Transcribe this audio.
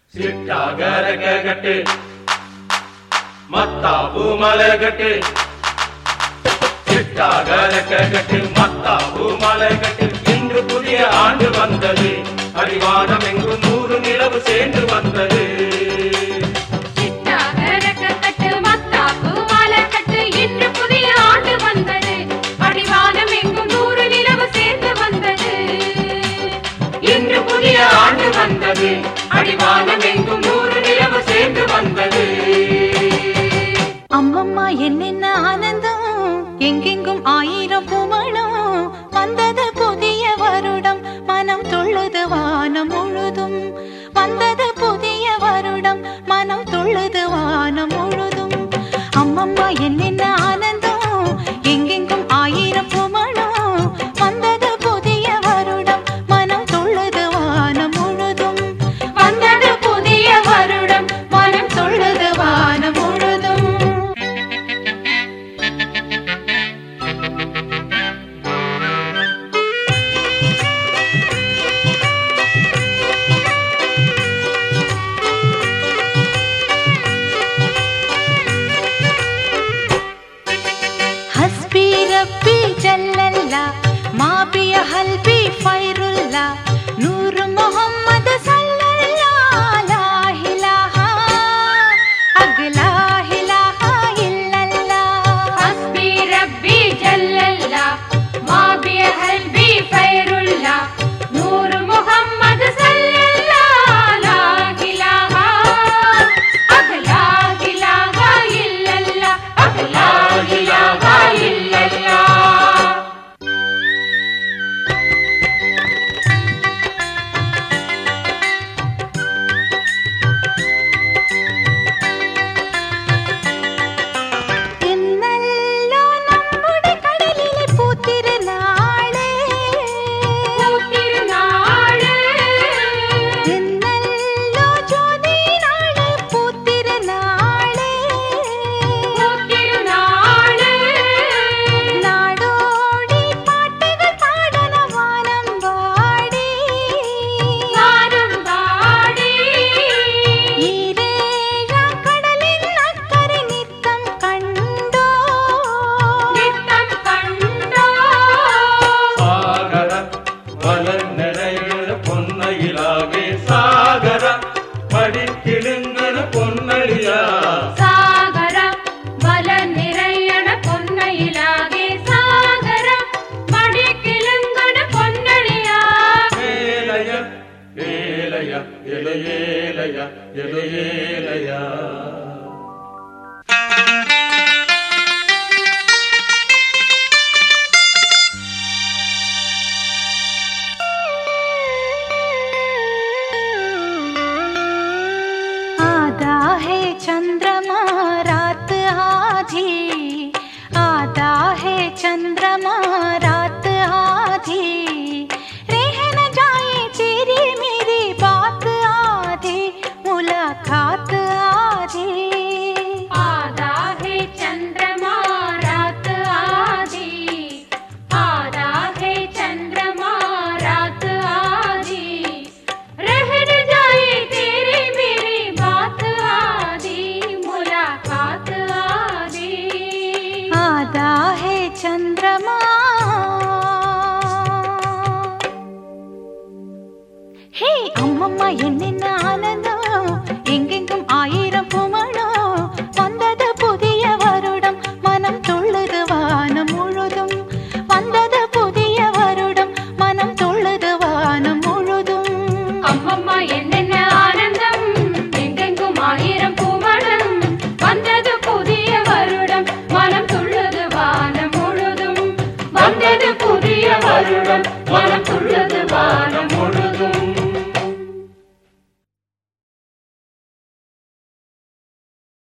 சிட்டாகரக கட்டு மத்தாப்பு மலை கட்டு சிட்டாகரக கட்டு மத்தாப்பு மலை கட்டு இன்று புதிய ஆண்டு வந்தது அடிவானம் எங்கும் நூறு நிலவு சேர்ந்து வந்தது சிட்டாகரக்கட்டு மத்தாப்பு மாலைக்கட்டு இன்று புதிய ஆண்டு வந்தது அடிவானம் எங்கும் நூறு நிலவு சேர்ந்து வந்தது இன்று புதிய ஆண்டு வந்தது அடிவானம் எங்கும் நூறு நிலவு சேர்ந்து வந்தது அம்மம்மா என்னென்ன ஆனந்தம் எங்கெங்கும் ஆயிரம் பூமணம் வந்தது புதிய வருடம் மனம் துள்ளுது வானம் முழுதும் வந்தது புதிய வருடம் மனம் துள்ளுது வானம் முழுதும் அம்மம்மா என்னென்ன ஆனந்தம் எங்கெங்கும் ஆயிரம் பூமணம் வந்தது புதிய வருடம் மனம் துள்ளுது வானம் முழுதும் வந்தது புதிய வருடம் மனம் துள்ளுது வானம் முழுதும் حسبي ربي جل الله ما بي قلبي خير الله نور محمد صلى الله لا إله أغلا إله إلا الله حسبي ربي جل الله ما بي قلبي خير الله نور محمد صلى الله لا إله أغلا إله إلا الله أغلا إله إلا الله എന്നല്ലോ നമ്മുടെ കടലിലെ പൂത്തിരുന്നാളേ പൂത്തിരുന്നാള് എന്നല്ലോ ജ്യോതിനാള് പൂത്തിരുന്നാളേ പൂത്തിരുന്നാള് നാടോടി പാട്ടുകൾ പാടണ വാനം പാടി ഗാനം പാടി ഈരേഴാം കടലിൻ അക്കരെ നിത്തം കണ്ടോ നിത്തം കണ്ടോ சாகர மலர் நிறைய பொன்னையிலாகே சாகர படிக்கிழுங்கன பொன்னழியா സാഗര വല നിറയണ പൊന്നയിലാകെ സാഗര മടിക്കിലുങ്കണ പൊന്നണിയാ ஏலைய ஏலைய எலையேலைய எலையேலையா आधा है चंद्रमा रात आधी आधा है चंद्रमा रात आधी रह न जाए तेरी मेरी बात आधी मुलाकात आधी आधा है चंद्रमा रात आधी आधा है चंद्रमा रात आधी रह न जाए तेरी मेरी बात आधी मुलाकात आधी आधा है चंद्रमा ஹே அம்மம்மா என்னென்ன